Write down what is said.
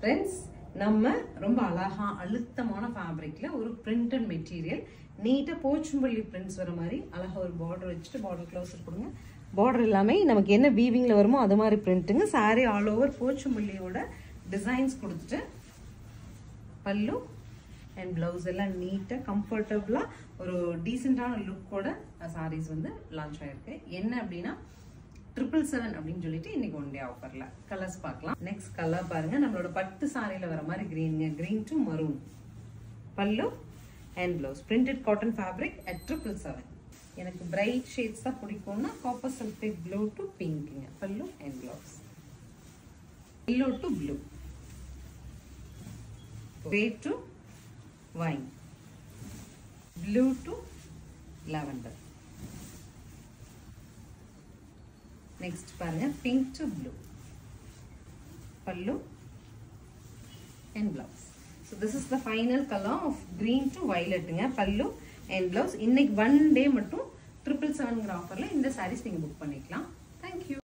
friends நம்ம ரொம்ப அழகா அழுத்தமான ஃபேப்ரிக்ல ஒரு பிரிண்டட் மெட்டீரியல் நீட்டா போச்சும்பள்ளி பிரிண்ட்ஸ் வர மாதிரி அழகா ஒரு பார்டர் வச்சுட்டு பார்டர் க்ளோஸர் கொடுங்க பார்டர் எல்லாமே நமக்கு என்ன வீவிங்ல வருமோ அது மாதிரி பிரிண்ட்டுங்க saree ஆல் ஓவர் போச்சும்பள்ளியோட டிசைன்ஸ் கொடுத்துட்டு பல்லு அண்ட் பிளவுஸ் எல்லாம் நீட்டாக கம்ஃபர்டபுளாக ஒரு டீசெண்டான லுக்கோட சாரீஸ் வந்து லான்ச் ஆயிருக்கு என்ன அப்படின்னா ட்ரிபிள் செவன் அப்படின்னு சொல்லிட்டு இன்னைக்கு ஒன் டே ஆஃபர்ல கலர்ஸ் பார்க்கலாம் நெக்ஸ்ட் கலர் பாருங்க நம்மளோட பட்டு சாரியில வர மாதிரி கிரீனுங்க green to maroon pallu and blouse printed cotton fabric at triple seven எனக்கு பிரைட் ஷேட்ஸ் தான் பிடிக்கும்னா காப்பர் சல்ஃபேட் ப்ளூ டு பிங்க்குங்க pallu and blouse yellow to blue grey to wine blue to lavender next பாருங்க pink to blue pallu and blouse so this is the final color of green to violetங்க pallu and blouse இன்னைக்கு one day மட்டும் triple செவன்ங்கிற ஆஃபர்ல இந்த சாரீஸ் நீங்க book பண்ணிக்கலாம்